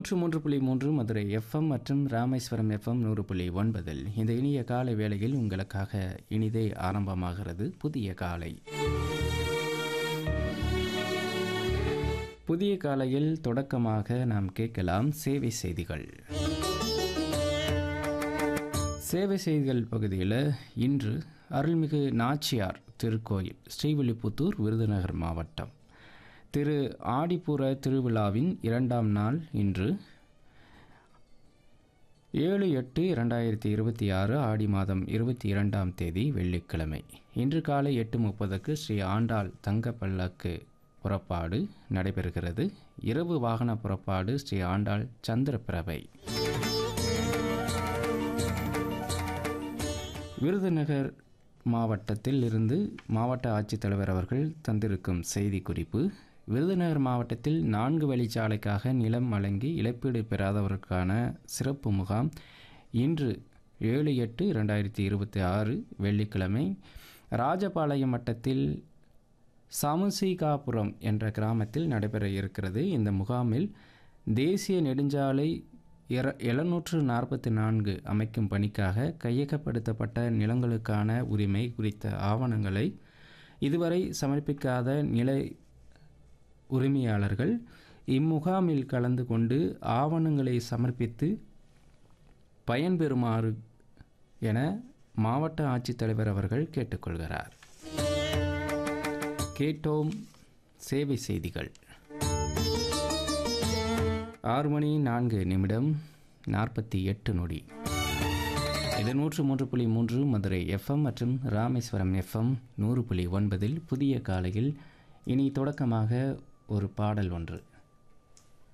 நூற்று மூன்று புள்ளி மூன்று மதுரை எஃப்எம் மற்றும் ராமேஸ்வரம் எஃப்எம் நூறு புள்ளி ஒன்பதில் இந்த இனிய காலை வேளையில் உங்களுக்காக இனிதே ஆரம்பமாகிறது புதிய காலை புதிய காலையில் தொடக்கமாக நாம் கேட்கலாம் சேவை செய்திகள் சேவை செய்திகள் பகுதியில் இன்று அருள்மிகு நாச்சியார் திருக்கோயில் ஸ்ரீவில்லிபுத்தூர் விருதுநகர் மாவட்டம் திரு ஆடிப்புற திருவிழாவின் இரண்டாம் நாள் இன்று ஏழு எட்டு இரண்டாயிரத்தி இருபத்தி ஆறு ஆடி மாதம் இருபத்தி இரண்டாம் தேதி வெள்ளிக்கிழமை இன்று காலை எட்டு முப்பதுக்கு ஸ்ரீ ஆண்டாள் தங்க பல்லக்கு புறப்பாடு நடைபெறுகிறது இரவு வாகன புறப்பாடு ஸ்ரீ ஆண்டாள் சந்திரபிரபை விருதுநகர் மாவட்டத்தில் இருந்து மாவட்ட ஆட்சித்தலைவர் அவர்கள் தந்திருக்கும் செய்தி குறிப்பு விருதுநகர் மாவட்டத்தில் நான்கு வழிச்சாலைக்காக நிலம் வழங்கி இழப்பீடு பெறாதவருக்கான சிறப்பு முகாம் இன்று ஏழு எட்டு இரண்டாயிரத்தி இருபத்தி ஆறு வெள்ளிக்கிழமை ராஜபாளையம் வட்டத்தில் சமுசிகாபுரம் என்ற கிராமத்தில் நடைபெற இருக்கிறது இந்த முகாமில் தேசிய நெடுஞ்சாலை இர எழுநூற்று நாற்பத்தி நான்கு அமைக்கும் பணிக்காக கையகப்படுத்தப்பட்ட நிலங்களுக்கான உரிமை குறித்த ஆவணங்களை இதுவரை சமர்ப்பிக்காத நில உரிமையாளர்கள் இம்முகாமில் கலந்து கொண்டு ஆவணங்களை சமர்ப்பித்து பயன்பெறுமாறு என மாவட்ட ஆட்சித்தலைவர் அவர்கள் கேட்டுக்கொள்கிறார் கேட்டோம் சேவை செய்திகள் ஆறு மணி நான்கு நிமிடம் நாற்பத்தி எட்டு நொடி இது நூற்று மூன்று புள்ளி மூன்று மதுரை எஃப்எம் மற்றும் ராமேஸ்வரம் எஃப்எம் நூறு புள்ளி ஒன்பதில் புதிய காலையில் இனி தொடக்கமாக ஒரு பாடல் ஒன்று